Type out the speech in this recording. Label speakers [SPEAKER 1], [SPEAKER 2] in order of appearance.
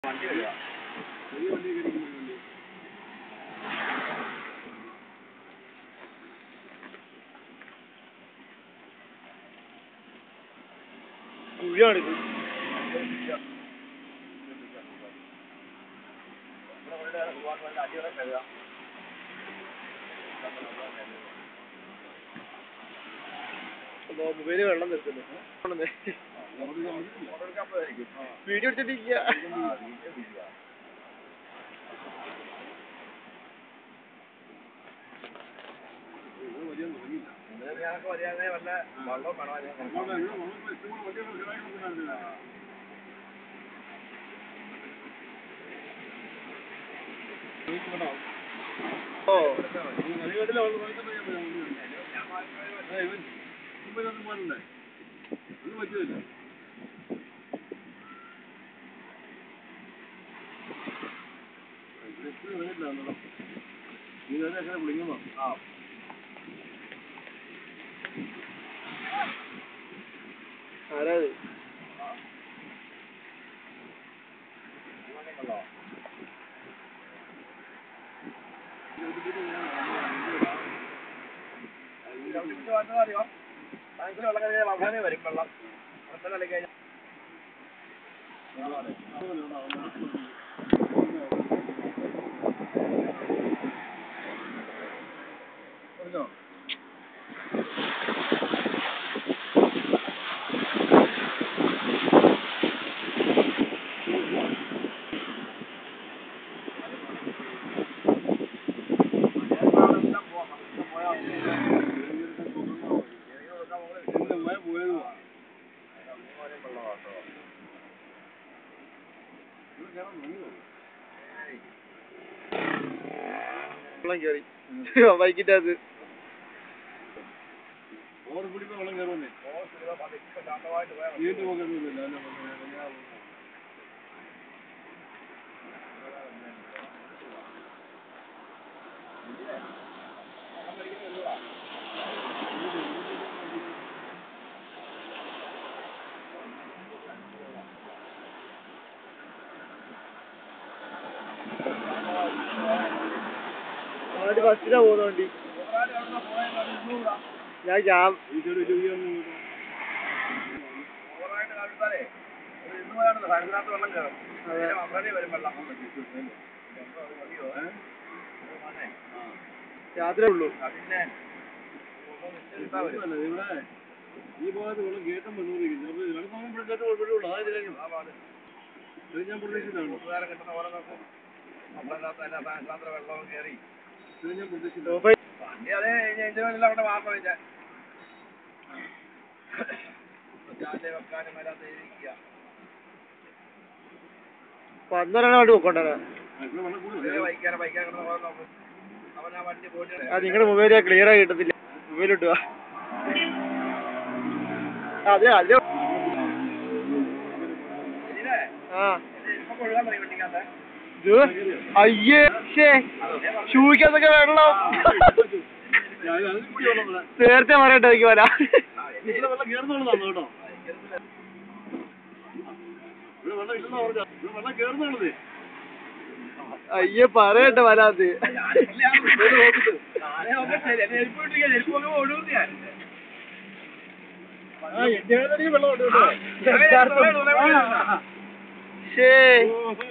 [SPEAKER 1] വണ്ടി വരിക
[SPEAKER 2] ചെറിയ വണ്ടി കയറിക്കുന്ന വണ്ടി
[SPEAKER 3] കുഴിയാണിത് അതോ മൊബൈല് വെള്ളം നിർത്തുന്നു വീഡിയോ എടുത്തിട്ടിരിക്കുക
[SPEAKER 2] ഇത് വലിയ തുടങ്ങിയില്ല
[SPEAKER 1] വെള്ളം കാണാൻ
[SPEAKER 2] ഇവിടെ ഇവിടെ വന്നപ്പോൾ ഇഷ്ടം പോലെ വണ്ടിയൊക്കെ ശരിയാക്കി കൊടുക്കുന്നുണ്ടായിരുന്നില്ല.
[SPEAKER 3] ഓ
[SPEAKER 2] ഈ കളികെട്ടിലെ വന്ന് പോയിട്ടുണ്ട് ഞാൻ പറയാം, വണ്ടി. ഏയ് ഇവൻ മുമ്പിലൊന്നും പോകണ്ടേ ഒന്നും പറ്റിയതില്ല എപ്പോഴും വന്നിട്ടില്ല അന്നേരം. നീ തന്നെ എങ്ങനെ വിളിക്കുമ്പോ
[SPEAKER 1] ആ
[SPEAKER 3] ആരാ ഇത്?
[SPEAKER 1] അറിയോ ഭയങ്കര വെള്ളം കഴിഞ്ഞാൽ അവസാനേ വരും വെള്ളം അവസാനം അല്ലെങ്കിൽ കഴിഞ്ഞാൽ
[SPEAKER 2] പറഞ്ഞോ ഇന്ന് മഴ പോയത് പോവാ. ഇവിടെ കേറാൻ തുടങ്ങിയോ?
[SPEAKER 3] വെള്ളം കയറി ബൈക്കിന്റെ അത്
[SPEAKER 2] ഓവർ പിടിപ്പോ വെള്ളം കയറുമെന്നേ വീണ്ടും പോകരുന്നില്ല അല്ല പിന്നെ
[SPEAKER 3] വണ്ടി ബസ്സിലാ പോകുന്ന വണ്ടി ഞാൻ ഞാൻ
[SPEAKER 2] ഈ സൈഡ് വലിയ ഉയർന്നു
[SPEAKER 1] ഓവറായിട്ട് കാണിച്ചാലേ ഒരു ഇന്ന് പോയാണല്ലോ സൈഡിനകത്ത് വെള്ളം കയറും
[SPEAKER 3] അതെ.
[SPEAKER 1] അവസാനേ വരും വെള്ളം
[SPEAKER 3] രാത്രി ഉള്ളൂ
[SPEAKER 1] പിന്നെ
[SPEAKER 2] അല്ല ഇവിടെ ഈ ഭാഗത്ത് വെള്ളം കേട്ടം വന്നുകൊണ്ടിരിക്കുന്നു അപ്പൊ രണ്ട് പോകുമ്പോഴത്തേക്ക് കുഴപ്പമില്ല അതായത് കാര്യം ഇത് ഞാൻ പ്രതീക്ഷിച്ചതാണ്
[SPEAKER 1] കൂട്ടുകാരെ കിട്ടുന്ന പോലെ നോക്കും നമ്മളതിനകത്ത് അതിനകത്ത് സഹസ്രാന്ത വെള്ളവും കയറി
[SPEAKER 2] ഇത് ഞാൻ പ്രതീക്ഷിച്ചതാണ്
[SPEAKER 3] ദുബായ്
[SPEAKER 1] വണ്ടി അതേ എഞ്ചിനെല്ലാം അവിടെ മാത്രം വെച്ചാൽ സ്റ്റാൻഡ് വെക്കാനും അതിനകത്ത് എഴുതിയിരിക്കുക
[SPEAKER 3] പന്ത്രണ്ടാണ് വണ്ടി പോക്കണ്ടേ
[SPEAKER 2] ഇവിടെ വെള്ളം കൂടുതൽ
[SPEAKER 1] ഇതേ ബൈക്കാരെ ബൈക്കാരെ കിട്ടുന്ന പോലെ നോക്കും അവൻ ആ വണ്ടി പോയിട്ട്
[SPEAKER 3] ആ നിങ്ങളുടെ മൊബൈൽ ക്ലിയർ ആയി കിട്ടത്തില്ല മൊബൈൽ ഇട്ടുക അതെ അതെ
[SPEAKER 1] ഇതിനെ
[SPEAKER 3] ആ
[SPEAKER 1] ഇപ്പൊ കൊഴുകാൻ തുടങ്ങി വണ്ടിക്കകത്ത്
[SPEAKER 3] ഇത് അയ്യേ ശേ ഷൂക്കകത്തൊക്കെ വെള്ളം
[SPEAKER 2] ഞാൻ അതിൽ കൂടി വെള്ളം വരാം
[SPEAKER 3] നേരത്തെ പറയട്ടെ എനിക്ക് വരാ
[SPEAKER 2] ഇവിടെ വെള്ളം കയറുന്നുള്ളതാണ് കേട്ടോ ഇവിടെ വെള്ളം ഇല്ലെന്നാ പറഞ്ഞ ഇവിടെ വെള്ളം കയറുന്നുള്ളത്
[SPEAKER 3] അയ്യേ പറയട്ടെ വരാത്
[SPEAKER 1] ഞാനേ നോക്കട്ടെ എന്നെ ഹെൽപ്പ് കിട്ടിയ ഹെൽപ്പ് നോക്കുമ്പോൾ ഒഴുകുന്നു ഞാൻ
[SPEAKER 2] ആ എന്റെ വെള്ളം ഉണ്ട് കേട്ടോ
[SPEAKER 1] ആ.
[SPEAKER 3] ശേ